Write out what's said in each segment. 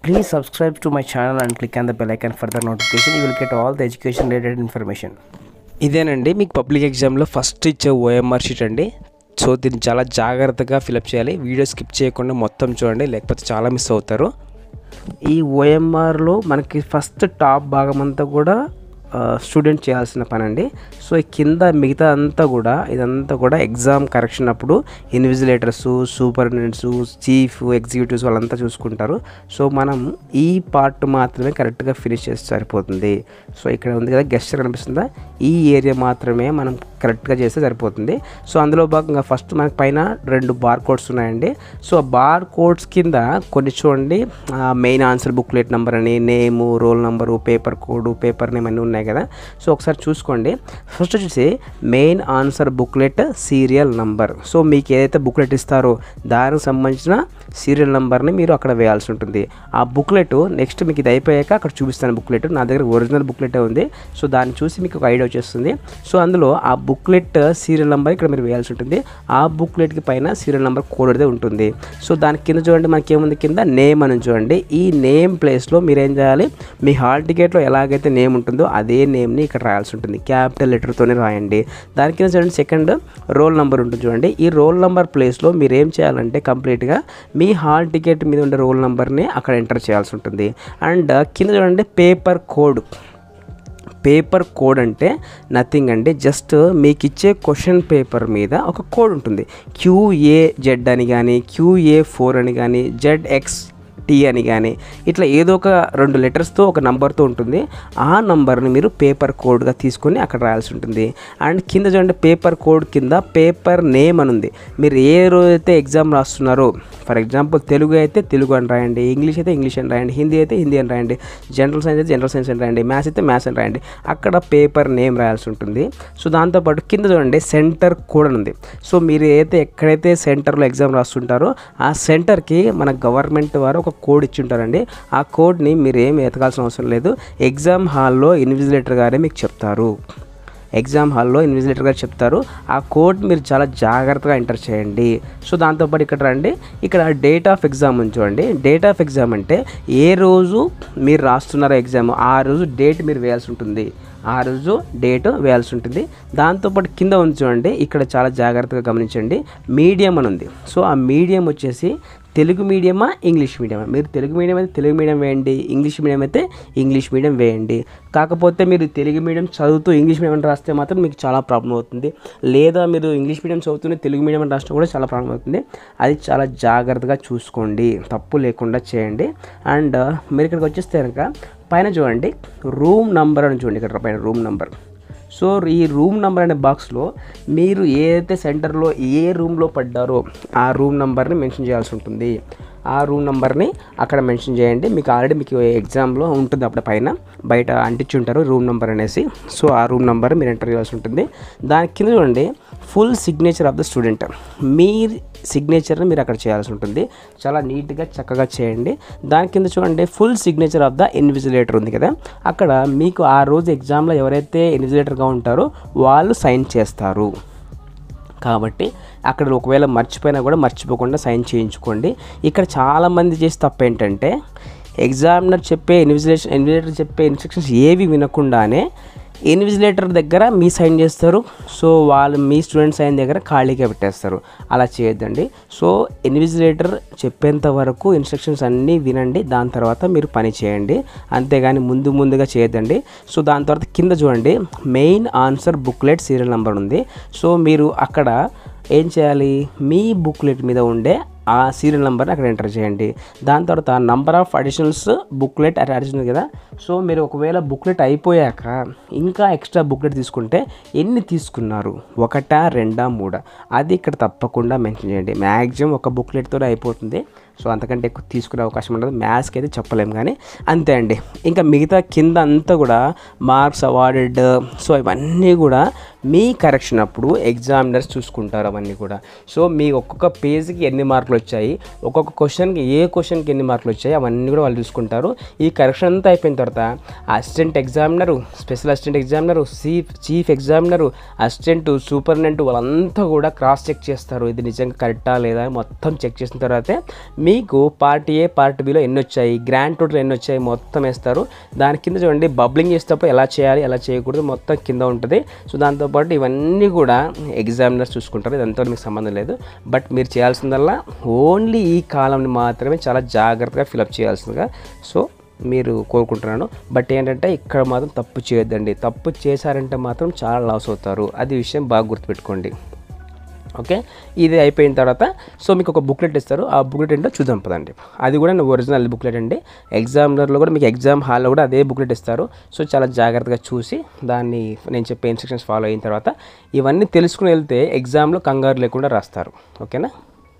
Please subscribe to my channel and click on the bell icon for the notification. You will get all the education related information. ఇదేనండి మీకు public ఎగ్జామ్లో first ఇచ్చే OMR sheet అండి so దీన్ని చాలా జాగ్రత్తగా fill up చేయాలి video skip చేయకుండా మొత్తం చూడండి లేకపోతే చాలా మిస్ అవుతారు ఈ ఓఎంఆర్లో మనకి ఫస్ట్ టాప్ భాగం అంతా కూడా స్టూడెంట్ చేయాల్సిన పని అండి సో ఈ కింద మిగతా అంతా కూడా ఇదంతా కూడా ఎగ్జామ్ కరెక్షన్ అప్పుడు ఇన్విజిలేటర్స్ సూపరింటెండెంట్స్ చీఫ్ ఎగ్జిక్యూటివ్స్ వాళ్ళంతా చూసుకుంటారు సో మనం ఈ పార్ట్ మాత్రమే కరెక్ట్గా ఫినిష్ చేస్తే సరిపోతుంది సో ఇక్కడ ఉంది కదా గెస్చర్ కనిపిస్తుందా ఈ ఏరియా మాత్రమే మనం కరెక్ట్గా చేస్తే సరిపోతుంది సో అందులో భాగంగా ఫస్ట్ మనకి పైన రెండు బార్ కోడ్స్ ఉన్నాయండి సో ఆ బార్ కోడ్స్ కింద కొన్ని చూడండి మెయిన్ ఆన్సర్ బుక్లెట్ నెంబర్ అని name roll number paper code paper name అన్నీ ఉన్నాయి కదా సో ఒకసారి చూసుకోండి ఫస్ట్ వచ్చేసి main answer booklet serial number so మీకు ఏదైతే బుక్లెట్ ఇస్తారో దానికి సంబంధించిన సీరియల్ నెంబర్ని మీరు అక్కడ వేయాల్సి ఉంటుంది ఆ బుక్లెట్ నెక్స్ట్ మీకు ఇది అయిపోయాక అక్కడ చూపిస్తాను బుక్లెట్ నా దగ్గర ఒరిజినల్ బుక్లెటే ఉంది సో దాన్ని చూసి మీకు ఒక ఐడియా వచ్చేస్తుంది సో అందులో ఆ బుక్లెట్ సీరియల్ నెంబర్ ఇక్కడ మీరు వేయాల్సి ఉంటుంది ఆ బుక్లెట్కి పైన సీరియల్ నెంబర్ కోడ్ అయితే ఉంటుంది సో దాని కింద చూడండి మనకి ఏముంది కింద నేమ్ అని చూడండి ఈ నేమ్ ప్లేస్లో మీరు ఏం చేయాలి మీ హాల్ టికెట్లో ఎలాగైతే నేమ్ ఉంటుందో అదే నేమ్ని ఇక్కడ రాయాల్సి ఉంటుంది క్యాపిటల్ లెటర్తోనే రాయండి దాని కింద చూడండి సెకండ్ రోల్ నెంబర్ ఉంటుంది చూడండి ఈ రోల్ నెంబర్ ప్లేస్లో మీరు ఏం చేయాలంటే కంప్లీట్గా మీ హాల్ టికెట్ మీద ఉండే రోల్ నెంబర్ని అక్కడ ఎంటర్ చేయాల్సి ఉంటుంది అండ్ కింద చూడండి పేపర్ కోడ్ పేపర్ కోడ్ అంటే నథింగ్ అండి జస్ట్ మీకు ఇచ్చే క్వశ్చన్ పేపర్ మీద ఒక కోడ్ ఉంటుంది క్యూఏ జెడ్ అని కానీ క్యూఏ ఫోర్ అని కానీ జెడ్ ఎక్స్ టీ అని కానీ ఇట్లా ఏదో ఒక రెండు లెటర్స్తో ఒక నంబర్తో ఉంటుంది ఆ నంబర్ని మీరు పేపర్ కోడ్గా తీసుకొని అక్కడ రాయాల్సి ఉంటుంది అండ్ కింద చూడండి పేపర్ కోడ్ కింద పేపర్ నేమ్ అని ఉంది మీరు ఏ రోజైతే ఎగ్జామ్ రాస్తున్నారో ఫర్ ఎగ్జాంపుల్ తెలుగు అయితే తెలుగు అని రాయండి ఇంగ్లీష్ అయితే ఇంగ్లీష్ అని రాయండి హిందీ అయితే హిందీ అని రాయండి జనరల్ సైన్స్ అయితే జనరల్ సైన్స్ అని రాయండి మ్యాథ్స్ అయితే మ్యాథ్స్ అని రాయండి అక్కడ పేపర్ నేమ్ రాయాల్సి ఉంటుంది సో దాంతోపాటు కింద చూడండి సెంటర్ కోడ్ అని ఉంది సో మీరు ఏదైతే ఎక్కడైతే సెంటర్లో ఎగ్జామ్ రాస్తుంటారో ఆ సెంటర్కి మన గవర్నమెంట్ వారు ఒక కోడ్ ఇచ్చి ఉంటారండి ఆ కోడ్ని మీరు ఏం ఎతకాల్సిన అవసరం లేదు ఎగ్జామ్ హాల్లో ఇన్విజిలేటర్ గారే మీకు చెప్తారు ఎగ్జామ్ హాల్లో ఇన్విజిలేటర్ గారు చెప్తారు ఆ కోడ్ మీరు చాలా జాగ్రత్తగా ఎంటర్ చేయండి సో దాంతోపాటు ఇక్కడ రండి ఇక్కడ డేట్ ఆఫ్ ఎగ్జామ్ ఉంది చూడండి డేట్ ఆఫ్ ఎగ్జామ్ అంటే ఏ రోజు మీరు రాస్తున్నారో ఎగ్జామ్ ఆ రోజు డేట్ మీరు వేయాల్సి ఉంటుంది ఆ రోజు డేట్ వేయాల్సి ఉంటుంది దాంతోపాటు కింద ఉంది చూడండి ఇక్కడ చాలా జాగ్రత్తగా గమనించండి మీడియం అని ఉంది సో ఆ మీడియం వచ్చేసి తెలుగు మీడియమా ఇంగ్లీష్ మీడియమా మీరు తెలుగు మీడియం అయితే తెలుగు మీడియం వేయండి ఇంగ్లీష్ మీడియం అయితే ఇంగ్లీష్ మీడియం వేయండి కాకపోతే మీరు తెలుగు మీడియం చదువుతూ ఇంగ్లీష్ మీడియం రాస్తే మాత్రం మీకు చాలా ప్రాబ్లం అవుతుంది లేదా మీరు ఇంగ్లీష్ మీడియం చదువుతూనే తెలుగు మీడియం రాస్తే కూడా చాలా ప్రాబ్లం అవుతుంది అది చాలా జాగ్రత్తగా చూసుకోండి తప్పు లేకుండా చేయండి అండ్ మీరు ఇక్కడికి వచ్చేస్తే కనుక పైన చూడండి రూమ్ నంబర్ అని చూడండి ఇక్కడ పైన రూమ్ నంబర్ సో ఈ రూమ్ నెంబర్ అనే బాక్స్లో మీరు ఏదైతే సెంటర్లో ఏ రూమ్లో పడ్డారో ఆ రూమ్ నెంబర్ని మెన్షన్ చేయాల్సి ఉంటుంది ఆ రూమ్ నెంబర్ని అక్కడ మెన్షన్ చేయండి మీకు ఆల్రెడీ మీకు ఎగ్జామ్లో ఉంటుంది అప్పుడు పైన బయట అంటించి ఉంటారు రూమ్ నెంబర్ అనేసి సో ఆ రూమ్ నెంబర్ మీరు ఎంటర్ చేయాల్సి ఉంటుంది దాని కింద చూడండి full signature of the student మీ సిగ్నేచర్ని మీరు అక్కడ చేయాల్సి ఉంటుంది చాలా నీట్గా చక్కగా చేయండి దాని కింద చూడండి full signature of the invigilator ఉంది కదా అక్కడ మీకు ఆ రోజు ఎగ్జామ్లో ఎవరైతే ఇన్విజిలేటర్గా ఉంటారో వాళ్ళు సైన్ చేస్తారు కాబట్టి అక్కడ ఒకవేళ మర్చిపోయినా కూడా మర్చిపోకుండా సైన్ చేయించుకోండి ఇక్కడ చాలామంది చేసే తప్పు ఏంటంటే ఎగ్జామినర్ చెప్పే ఇన్విజిలేషన్ ఇన్విజిలేటర్ చెప్పే ఇన్స్ట్రక్షన్స్ ఏవి వినకుండానే ఇన్విజిలేటర్ దగ్గర మీ సైన్ చేస్తారు సో వాళ్ళు మీ స్టూడెంట్ సైన్ దగ్గర ఖాళీగా పెట్టేస్తారు అలా చేయొద్దండి సో ఇన్విజిలేటర్ చెప్పేంత వరకు ఇన్స్ట్రక్షన్స్ అన్నీ వినండి దాని తర్వాత మీరు పని చేయండి అంతేగాని ముందు ముందుగా చేయొద్దండి సో దాని తర్వాత కింద చూడండి main answer booklet serial number ఉంది సో మీరు అక్కడ ఏం చేయాలి మీ బుక్లెట్ మీద ఉండే ఆ సీరియల్ నెంబర్ని అక్కడ ఎంటర్ చేయండి దాని తర్వాత number of additionals booklet additional కదా సో మీరు ఒకవేళ బుక్లెట్ అయిపోయాక ఇంకా ఎక్స్ట్రా బుక్లెట్ తీసుకుంటే ఎన్ని తీసుకున్నారు ఒకటా రెండా మూడా అది ఇక్కడ తప్పకుండా మెన్షన్ చేయండి మ్యాక్సిమం ఒక బుక్లెట్తోనే అయిపోతుంది సో అంతకంటే ఎక్కువ తీసుకునే అవకాశం ఉండదు మ్యాథ్స్కి అయితే చెప్పలేము కానీ అంతే అండి ఇంకా మిగతా కింద అంతా కూడా మార్క్స్ అవార్డెడ్ సో ఇవన్నీ కూడా మీ కరెక్షన్ అప్పుడు ఎగ్జామినర్స్ చూసుకుంటారు అవన్నీ కూడా సో మీ ఒక్కొక్క పేజ్కి ఎన్ని మార్కులు వచ్చాయి ఒక్కొక్క క్వశ్చన్కి ఏ క్వశ్చన్కి ఎన్ని మార్కులు వచ్చాయి అవన్నీ కూడా వాళ్ళు చూసుకుంటారు ఈ కరెక్షన్ అంతా అయిపోయిన తర్వాత assistant examiner special assistant examiner chief chief examiner assistant superintendent వాళ్ళంతా కూడా క్రాస్ చెక్ చేస్తారు ఇది నిజంగా కరెక్టా లేదా అని మొత్తం చెక్ చేసిన తర్వాతే మీకు పార్ట్ ఏ పార్ట్ బిలో ఎన్ని వచ్చాయి గ్రాండ్ టోటల్ ఎన్ని వచ్చాయి మొత్తం వేస్తారు దాని కింద చూడండి బబ్లింగ్ చేసేటప్పుడు ఎలా చేయాలి ఎలా చేయకూడదు మొత్తం కింద ఉంటుంది సో దాంతోపాటు ఇవన్నీ కూడా ఎగ్జామినర్స్ చూసుకుంటారు ఇదంతా మీకు సంబంధం లేదు బట్ మీరు చేయాల్సిందల్లా ఓన్లీ ఈ కాలంని మాత్రమే చాలా జాగ్రత్తగా ఫిలప్ చేయాల్సిందిగా సో మీరు కోరుకుంటున్నాను బట్ ఏంటంటే ఇక్కడ మాత్రం తప్పు చేయొద్దండి తప్పు చేశారంటే మాత్రం చాలా లాస్ అవుతారు అది విషయం బాగా గుర్తుపెట్టుకోండి ఓకే ఇది అయిపోయిన తర్వాత సో మీకు ఒక బుక్లెట్ ఇస్తారు ఆ బుక్లెట్ ఏంటో చూద్దాం పదండి అది కూడా ఒరిజినల్ బుక్లెట్ అండి ఎగ్జామ్లర్లో కూడా మీకు ఎగ్జామ్ హాల్లో కూడా అదే బుక్లెట్ ఇస్తారు సో చాలా జాగ్రత్తగా చూసి దాన్ని నేను చెప్పే ఇన్స్ట్రక్షన్స్ ఫాలో అయిన తర్వాత ఇవన్నీ తెలుసుకుని వెళ్తే ఎగ్జామ్లో కంగారు లేకుండా రాస్తారు ఓకేనా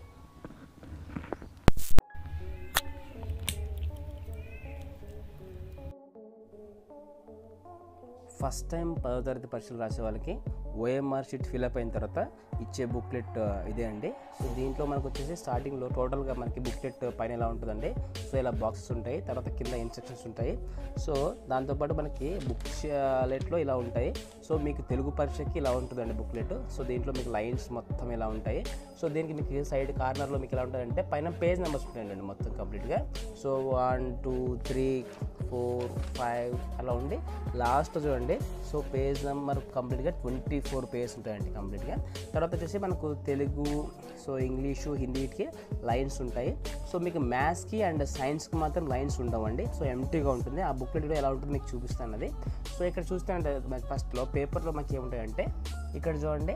ఫస్ట్ టైం పదో తరగతి పరీక్షలు రాసే వాళ్ళకి ఓఎంఆర్ షీట్ ఫిల్అప్ అయిన తర్వాత ఇచ్చే బుక్లెట్ ఇదే అండి సో దీంట్లో మనకు వచ్చేసి స్టార్టింగ్లో టోటల్గా మనకి బుక్లెట్ పైన ఎలా ఉంటుందండి సో ఇలా బాక్సెస్ ఉంటాయి తర్వాత కింద ఇన్స్ట్రక్షన్స్ ఉంటాయి సో దాంతోపాటు మనకి బుక్లెట్లో ఇలా ఉంటాయి సో మీకు తెలుగు పరీక్షకి ఇలా ఉంటుందండి బుక్లెట్ సో దీంట్లో మీకు లైన్స్ మొత్తం ఇలా ఉంటాయి సో దీనికి మీకు సైడ్ కార్నర్లో మీకు ఎలా ఉంటుందంటే పైన పేజ్ నెంబర్స్ ఉంటాయండి మొత్తం కంప్లీట్గా so one two three four five అలా ఉండి లాస్ట్ చూడండి సో పేజ్ నెంబర్ కంప్లీట్గా ట్వంటీ ఫోర్ పేజ్ ఉంటాయండి కంప్లీట్గా తర్వాత వచ్చేసి మనకు తెలుగు సో ఇంగ్లీషు హిందీకి లైన్స్ ఉంటాయి సో మీకు మ్యాథ్స్కి అండ్ సైన్స్కి మాత్రం లైన్స్ ఉండవండి సో ఎంటీగా ఉంటుంది ఆ బుక్లెట్ కూడా ఎలా ఉంటుంది మీకు చూపిస్తాను అది సో ఇక్కడ చూస్తే అంటే ఫస్ట్లో పేపర్లో మనకి ఏముంటాయంటే ఇక్కడ చూడండి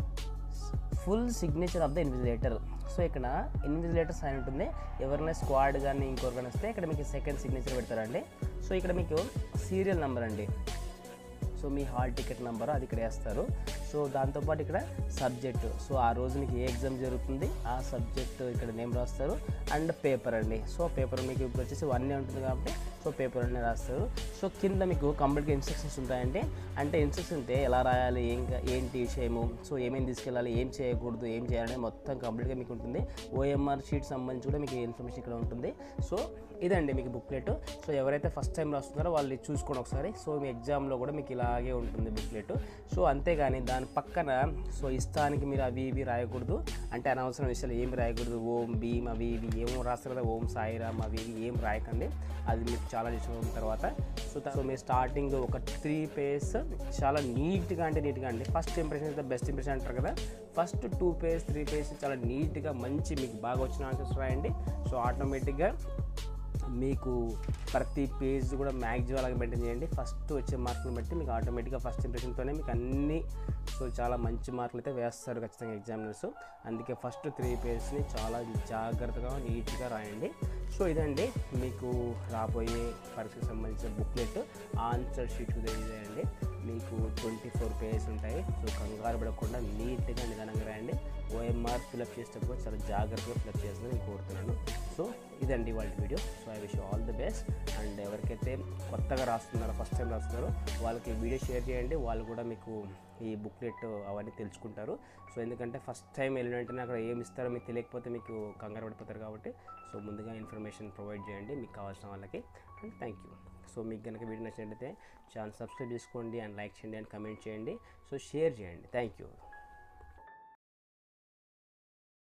full signature of the invigilator so ఇక్కడ ఇన్విజిలేటర్ సైన్ ఉంటుంది ఎవరైనా స్క్వాడ్ కానీ ఇంకొకరిని వస్తే ఇక్కడ మీకు సెకండ్ సిగ్నేచర్ పెడతారండి సో ఇక్కడ మీకు సీరియల్ నెంబర్ అండి సో మీ హాల్ టికెట్ నెంబర్ అది ఇక్కడ వేస్తారు సో దాంతోపాటు ఇక్కడ సబ్జెక్ట్ సో ఆ రోజు మీకు ఏ ఎగ్జామ్ జరుగుతుంది ఆ సబ్జెక్ట్ ఇక్కడ నేమ్ రాస్తారు అండ్ పేపర్ అండి సో పేపర్ మీకు ఇప్పుడు వచ్చేసి వన్ ఉంటుంది కాబట్టి సో పేపర్ అన్నీ రాస్తారు సో కింద మీకు కంప్లీట్గా ఇన్స్ట్రక్షన్స్ ఉంటాయండి అంటే ఇన్స్ట్రక్షన్ ఉంటే ఎలా రాయాలి ఏం ఏంటి విషయము సో ఏమేమి తీసుకెళ్ళాలి ఏం చేయకూడదు ఏం చేయాలని మొత్తం కంప్లీట్గా మీకు ఉంటుంది ఓఎంఆర్ షీట్ సంబంధించి కూడా మీకు ఇన్ఫర్మేషన్ ఇక్కడ ఉంటుంది సో ఇదండి మీకు బుక్లెట్ సో ఎవరైతే ఫస్ట్ టైం రాస్తున్నారో వాళ్ళు చూసుకోండి ఒకసారి సో మీ ఎగ్జామ్లో కూడా మీకు ఇలాగే ఉంటుంది బుక్లెట్ సో అంతేగాని దాని పక్కన సో ఇష్టానికి మీరు అవి ఇవి రాయకూడదు అంటే అనవసరం విషయాలు ఏమి రాయకూడదు ఓం భీమ్ అవి ఇవి ఏమో రాస్తారు కదా ఓం సాయిరామ్ అవి ఇవి ఏం రాయకండి అది మీకు చాలా ఇష్టం తర్వాత సో త- సో మీరు స్టార్టింగ్ ఒక త్రీ పేజ్ చాలా నీట్గా అంటే నీట్గా అండి ఫస్ట్ ఇంప్రెషన్ అయితే బెస్ట్ ఇంప్రెషన్ అంటారు కదా first two page three page చాలా నీట్గా మంచి మీకు బాగా వచ్చిన ఆన్సర్స్ రాయండి సో ఆటోమేటిక్గా మీకు ప్రతి పేజ్ కూడా మ్యాక్సిమం అలాగే మెయింటైన్ చేయండి ఫస్ట్ వచ్చే మార్కులు బట్టి మీకు ఆటోమేటిక్గా ఫస్ట్ ఇంప్రెషన్తోనే మీకు అన్ని సో చాలా మంచి మార్కులు అయితే వేస్తారు ఖచ్చితంగా ఎగ్జామినర్స్ అందుకే ఫస్ట్ త్రీ పేజ్ని చాలా జాగ్రత్తగా నీట్గా రాయండి సో ఇదండి మీకు రాబోయే పరీక్షకు సంబంధించిన బుక్లెట్ ఆన్సర్ షీట్ తెలియజేయండి మీకు ట్వంటీ ఫోర్ పేజెస్ ఉంటాయి సో కంగారు పడకుండా నీట్గా నిదానంగా రాయండి ఓఎంఆర్ ఫిలప్ చేసేటప్పుడు చాలా జాగ్రత్తగా ఫిలప్ చేస్తుందని నేను కోరుతున్నాను సో ఇదండి వాళ్ళ video so I wish all the best and ఎవరికైతే కొత్తగా రాస్తున్నారో ఫస్ట్ టైం రాస్తున్నారో వాళ్ళకి వీడియో షేర్ చేయండి వాళ్ళు కూడా మీకు ఈ బుక్లెట్ అవన్నీ తెలుసుకుంటారు సో ఎందుకంటే ఫస్ట్ టైం వెళ్ళిన వెంటనే అక్కడ ఏమి ఇస్తారో మీకు తెలియకపోతే మీకు కంగారు పడిపోతారు కాబట్టి సో ముందుగా ఇన్ఫర్మేషన్ ప్రొవైడ్ చేయండి మీకు కావాల్సిన వాళ్ళకి అండ్ థ్యాంక్ యూ సో మీకు కనుక వీడియో నచ్చినట్లయితే ఛానల్ సబ్స్క్రైబ్ చేసుకోండి అండ్ లైక్ చేయండి అండ్ కమెంట్ చేయండి సో షేర్ చేయండి థ్యాంక్ యూ